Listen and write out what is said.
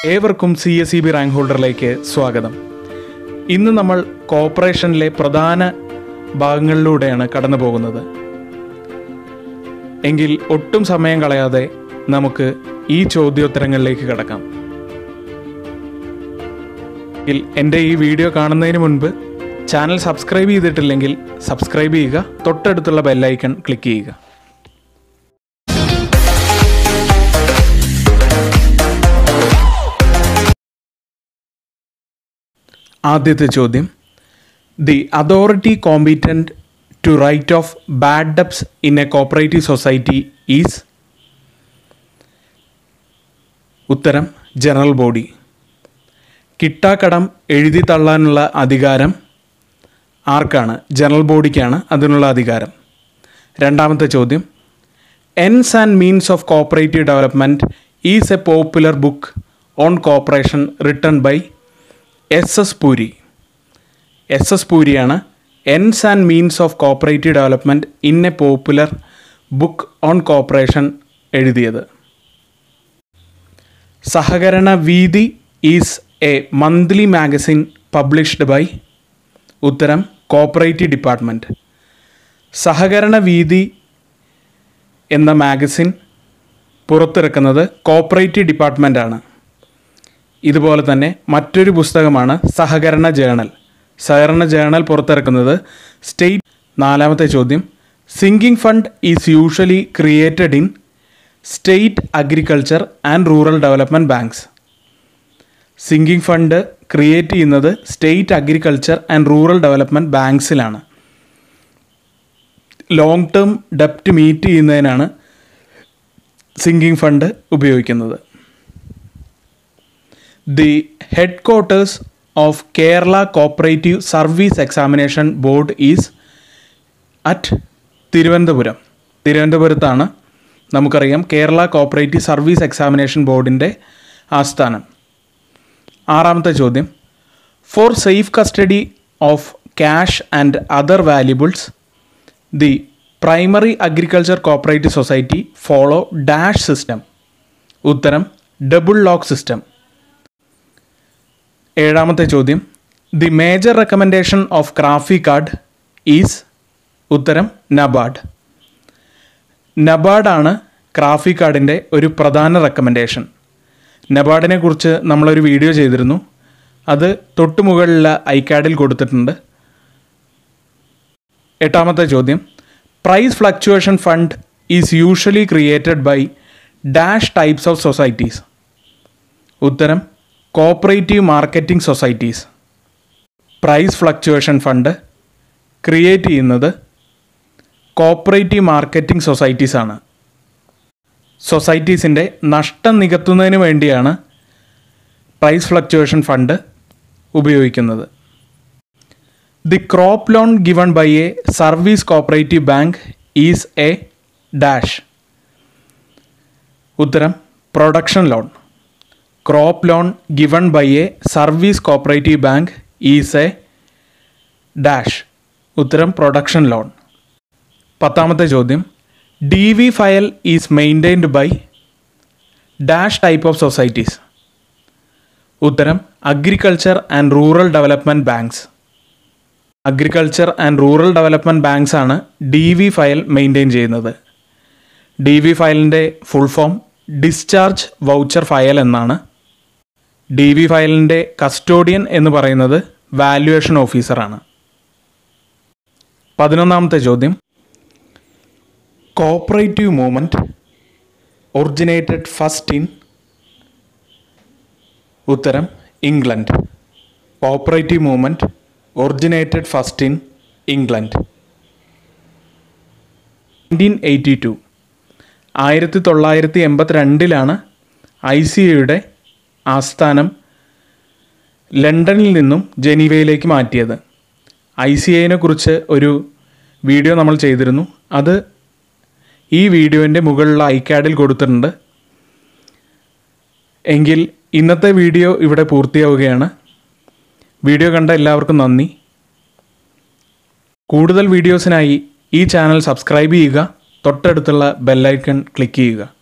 ഏവർക്കും C S E B rank ഹോൾഡറിലേക്ക് സ്വാഗതം ഇന്ന് നമ്മൾ കോർപ്പറേഷനിലെ പ്രധാന ഭാഗങ്ങളിലൂടെയാണ് കടന്നു പോകുന്നത് എങ്കിൽ ഒട്ടും സമയം കളയാതെ നമുക്ക് ഈ ചോദ്യോത്തരങ്ങളിലേക്ക് കടക്കാം എങ്കിൽ എൻ്റെ ഈ വീഡിയോ കാണുന്നതിന് മുൻപ് ചാനൽ സബ്സ്ക്രൈബ് ചെയ്തിട്ടില്ലെങ്കിൽ സബ്സ്ക്രൈബ് ചെയ്യുക തൊട്ടടുത്തുള്ള ബെല്ലൈക്കൺ ക്ലിക്ക് ചെയ്യുക ആദ്യത്തെ ചോദ്യം the authority competent to write off bad debts in a cooperative society is ഉത്തരം ജനറൽ ബോഡി കിട്ടാക്കടം എഴുതി തള്ളാനുള്ള അധികാരം ആർക്കാണ് ജനറൽ ബോഡിക്കാണ് അതിനുള്ള അധികാരം രണ്ടാമത്തെ ചോദ്യം ends and means of cooperative development is a popular book on cooperation written by S S Puri S S പൂരിയാണ് ends and means of cooperative development in a popular book on cooperation എഴുതിയത് സഹകരണ വീതി is a monthly magazine published by ഉത്തരം cooperative department സഹകരണ വീതി എന്ന magazine പുറത്തിറക്കുന്നത് cooperative department ആണ് ഇതുപോലെ തന്നെ മറ്റൊരു പുസ്തകമാണ് സഹകരണ ജേണൽ സഹകരണ ജേണൽ പുറത്തിറക്കുന്നത് സ്റ്റേറ്റ് നാലാമത്തെ ചോദ്യം sinking fund is usually created in state agriculture and rural development banks sinking fund create ചെയ്യുന്നത് state agriculture and rural development ബാങ്ക്സിലാണ് ലോങ് ടേം ഡെപ്റ്റ് മീറ്റ് ചെയ്യുന്നതിനാണ് സിങ്കിങ് ഫണ്ട് ഉപയോഗിക്കുന്നത് the headquarters of Kerala cooperative service examination board is at Thiruvananthapuram തിരുവനന്തപുരത്താണ് നമുക്കറിയാം Kerala cooperative service examination ബോർഡിൻ്റെ ആസ്ഥാനം ആറാമത്തെ ചോദ്യം for safe custody of cash and other valuables the primary agriculture cooperative society follow dash system ഉത്തരം double lock system ഏഴാമത്തെ ചോദ്യം the major recommendation of CRAFICARD is ഉത്തരം നബാർഡ് നബാർഡാണ് ക്രാഫി കാർഡിൻ്റെ ഒരു പ്രധാന റെക്കമെൻഡേഷൻ നബാർഡിനെ കുറിച്ച് നമ്മളൊരു വീഡിയോ ചെയ്തിരുന്നു അത് തൊട്ടു മുകളിലുള്ള ഐക്കാഡിൽ കൊടുത്തിട്ടുണ്ട് എട്ടാമത്തെ ചോദ്യം price fluctuation fund is usually created by dash types of societies ഉത്തരം cooperative marketing societies price fluctuation fund create ചെയ്യുന്നത് കോപ്പറേറ്റീവ് മാർക്കറ്റിംഗ് സൊസൈറ്റീസ് ആണ് സൊസൈറ്റീസിൻ്റെ നഷ്ടം നികത്തുന്നതിന് വേണ്ടിയാണ് പ്രൈസ് ഫ്ലക്ച്വേഷൻ ഫണ്ട് ഉപയോഗിക്കുന്നത് the crop loan given by a service cooperative bank is a dash ഉത്തരം production loan crop loan given by a service cooperative bank is a dash ഉത്തരം production loan പത്താമത്തെ ചോദ്യം D V file is maintained by dash type of societies ഉത്തരം agriculture and rural development banks agriculture and rural development banks ആണ് D V file maintain ചെയ്യുന്നത് D V ഫയലിൻ്റെ full form discharge voucher file എന്നാണ് D V ഫയലിൻ്റെ custodian എന്ന് പറയുന്നത് valuation ഓഫീസറാണ് പതിനൊന്നാമത്തെ ചോദ്യം cooperative movement originated first in ഉത്തരം England cooperative movement originated first in England nineteen eighty two ആയിരത്തി തൊള്ളായിരത്തി എൺപത്തിരണ്ടിലാണ് ഐ സി ഐയുടെ ആസ്ഥാനം ലണ്ടനിൽ നിന്നും ജനീവയിലേക്ക് മാറ്റിയത് ഐ സി ഐനെ കുറിച്ച് ഒരു വീഡിയോ നമ്മൾ ചെയ്തിരുന്നു അത് ഈ വീഡിയോൻ്റെ മുകളിലുള്ള ഐക്കാഡിൽ കൊടുത്തിട്ടുണ്ട് എങ്കിൽ ഇന്നത്തെ വീഡിയോ ഇവിടെ പൂർത്തിയാവുകയാണ് വീഡിയോ കണ്ട എല്ലാവർക്കും നന്ദി കൂടുതൽ വീഡിയോസിനായി ഈ ചാനൽ സബ്സ്ക്രൈബ് ചെയ്യുക തൊട്ടടുത്തുള്ള ബെല്ലൈക്കൺ ക്ലിക്ക് ചെയ്യുക